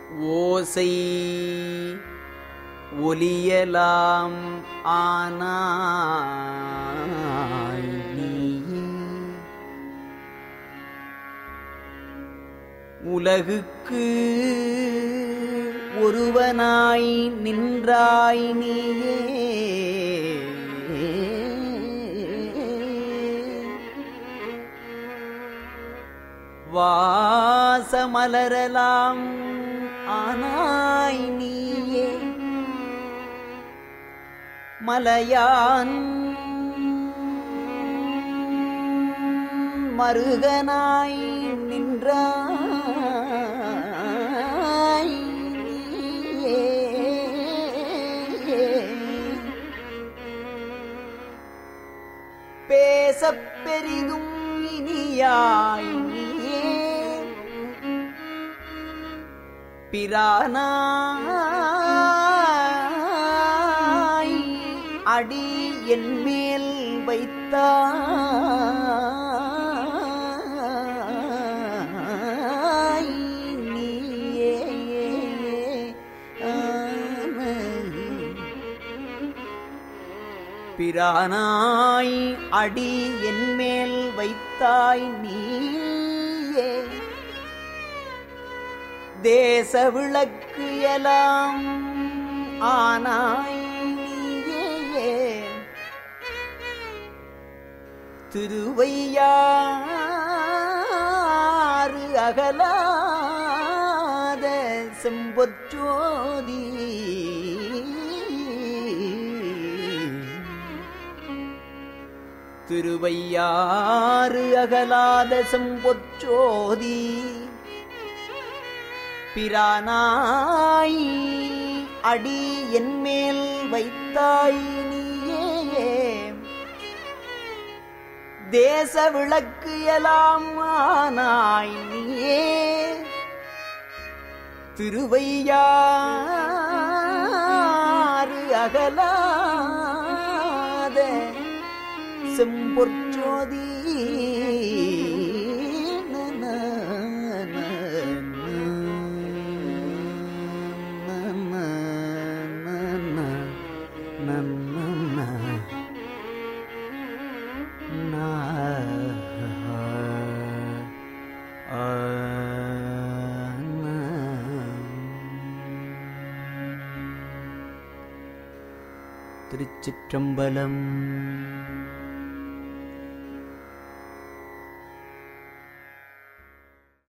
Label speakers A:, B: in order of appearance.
A: ஓசை ஒலியலாம் ஆனாய் நீ உலகுக்கு ஒருவனாய் நின்றாய் நீயே வாசமலரலாம் ஆனாய் நீயே மலையான் மருகனாய் நின்றாய் நீயே. பேசப் பெரிதும் இனியாய் நீயே பிரானாய் அடி என் மேல் வைத்தாய் நீயே ஆன. பிரானாய் அடி என் மேல் வைத்தாய் நீயே தேச விளக்கு எல்லாம் ஆனாய் நீயே திருவையாறு அகலாத செம்பொற்றோதி திருவையாறு அகலாத செம்பொற்றோதி பிரானாய் அடி என் மேல் வைத்தாய் நீயே தேச விளக்கு எல்லாம் ஆனாய் நீயே திருவையாறு அகலாத செம்பொற்சோதி திருச்சிற்றம்பலம்